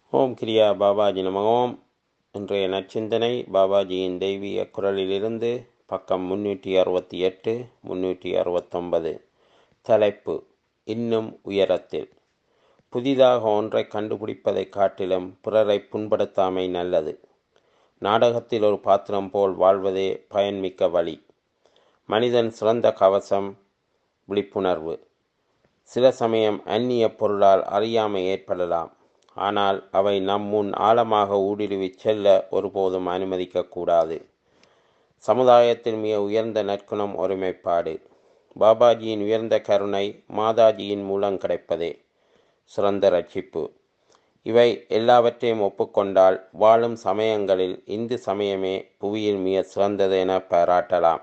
ஓம் கிரியா பாபாஜி நம ஓம் இன்றைய நற்சிந்தனை பாபாஜியின் தெய்வீக குரலிலிருந்து பக்கம் முன்னூற்றி அறுபத்தி எட்டு முன்னூற்றி அறுபத்தொன்பது தலைப்பு இன்னும் உயரத்தில் புதிதாக ஒன்றை கண்டுபிடிப்பதை காட்டிலும் பிறரை புண்படுத்தாமை நல்லது நாடகத்தில் ஒரு பாத்திரம் போல் வாழ்வதே பயன்மிக்க வழி மனிதன் சிறந்த கவசம் விழிப்புணர்வு சில சமயம் அந்நிய பொருளால் அறியாமை ஏற்படலாம் ஆனால் அவை நம் முன் ஆழமாக ஊடுருவிச் செல்ல ஒருபோதும் அனுமதிக்கக்கூடாது சமுதாயத்தில் மிக உயர்ந்த நற்குணம் ஒருமைப்பாடு பாபாஜியின் உயர்ந்த கருணை மாதாஜியின் மூலம் கிடைப்பதே சிறந்த ரட்சிப்பு இவை எல்லாவற்றையும் ஒப்புக்கொண்டால் வாழும் சமயங்களில் இந்து சமயமே புவியில் மிக சிறந்தது என பாராட்டலாம்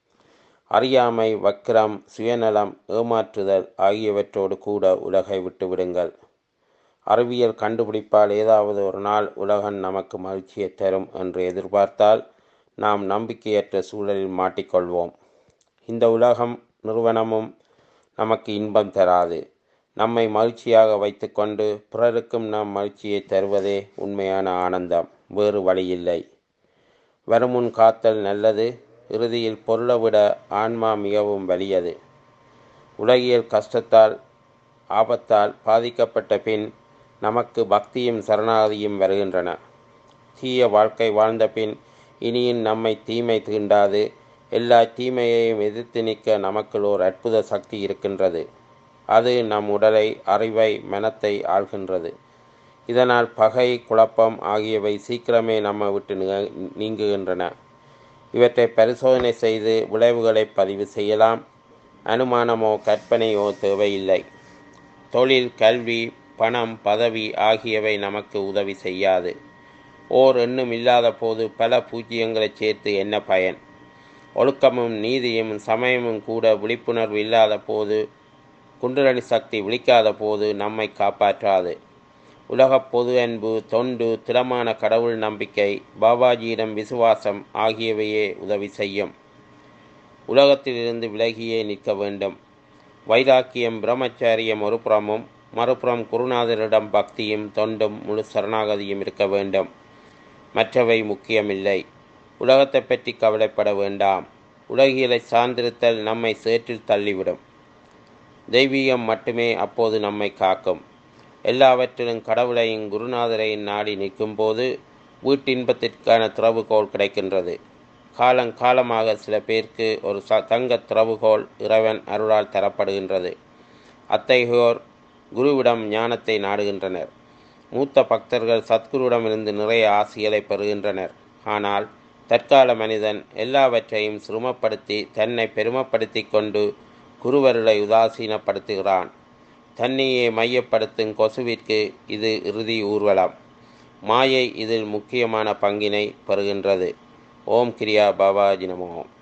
அறியாமை வக்கிரம் சுயநலம் ஏமாற்றுதல் ஆகியவற்றோடு கூட உலகை விட்டுவிடுங்கள் அறிவியல் கண்டுபிடிப்பால் ஏதாவது ஒரு நாள் உலகம் நமக்கு மகிழ்ச்சியை தரும் என்று எதிர்பார்த்தால் நாம் நம்பிக்கையற்ற சூழலில் மாட்டிக்கொள்வோம் இந்த உலகம் நிறுவனமும் நமக்கு இன்பம் தராது நம்மை மகிழ்ச்சியாக வைத்துக்கொண்டு பிறருக்கும் நாம் மகிழ்ச்சியை தருவதே உண்மையான ஆனந்தம் வேறு வழியில்லை வருமுன் காத்தல் நல்லது இறுதியில் பொருளை விட ஆன்மா மிகவும் வலியது உலகியல் கஷ்டத்தால் ஆபத்தால் பாதிக்கப்பட்ட பின் நமக்கு பக்தியும் சரணாகதியும் வருகின்றன தீய வாழ்க்கை வாழ்ந்த பின் இனியும் நம்மை தீமை தீண்டாது எல்லா தீமையையும் எதிர்த்து நிற்க நமக்குள் ஒரு அற்புத சக்தி இருக்கின்றது அது நம் உடலை அறிவை மனத்தை ஆள்கின்றது இதனால் பகை குழப்பம் ஆகியவை சீக்கிரமே நம்ம விட்டு நீங்குகின்றன இவற்றை பரிசோதனை செய்து விளைவுகளை பதிவு செய்யலாம் அனுமானமோ கற்பனையோ தேவையில்லை தொழில் கல்வி பணம் பதவி ஆகியவை நமக்கு உதவி செய்யாது ஓர் எண்ணும் இல்லாத போது பல பூஜ்ஜியங்களை சேர்த்து என்ன பயன் ஒழுக்கமும் நீதியும் சமயமும் கூட விழிப்புணர்வு இல்லாத போது குண்டலி சக்தி விழிக்காத போது நம்மை காப்பாற்றாது உலகப் பொது அன்பு தொண்டு திடமான கடவுள் நம்பிக்கை பாபாஜியிடம் விசுவாசம் ஆகியவையே உதவி செய்யும் உலகத்திலிருந்து விலகியே நிற்க வேண்டும் வைராக்கியம் பிரம்மச்சாரியம் ஒரு புறமும் மறுபுறம் குருநாதரிடம் பக்தியும் தொண்டும் முழு சரணாகதியும் இருக்க வேண்டும் மற்றவை முக்கியமில்லை உலகத்தை பற்றி கவலைப்பட வேண்டாம் உலகியலை சார்ந்திருத்தல் நம்மை சேற்றில் தள்ளிவிடும் தெய்வீகம் மட்டுமே அப்போது நம்மை காக்கும் எல்லாவற்றிலும் கடவுளையும் குருநாதரையும் நாடி நிற்கும்போது வீட்டின்பத்திற்கான திறவுகோல் கிடைக்கின்றது காலங்காலமாக சில பேருக்கு ஒரு ச தங்க திறவுகோல் இறைவன் அருளால் தரப்படுகின்றது அத்தகையோர் குருவிடம் ஞானத்தை நாடுகின்றனர் மூத்த பக்தர்கள் சத்குருவிடமிருந்து நிறைய ஆசிகளை பெறுகின்றனர் ஆனால் தற்கால மனிதன் எல்லாவற்றையும் சிரமப்படுத்தி தன்னை பெருமைப்படுத்தி கொண்டு குருவருளை உதாசீனப்படுத்துகிறான் தன்னையே மையப்படுத்தும் கொசுவிற்கு இது இறுதி ஊர்வலம் மாயை இதில் முக்கியமான பங்கினை பெறுகின்றது ஓம் கிரியா பாபாஜி நமோம்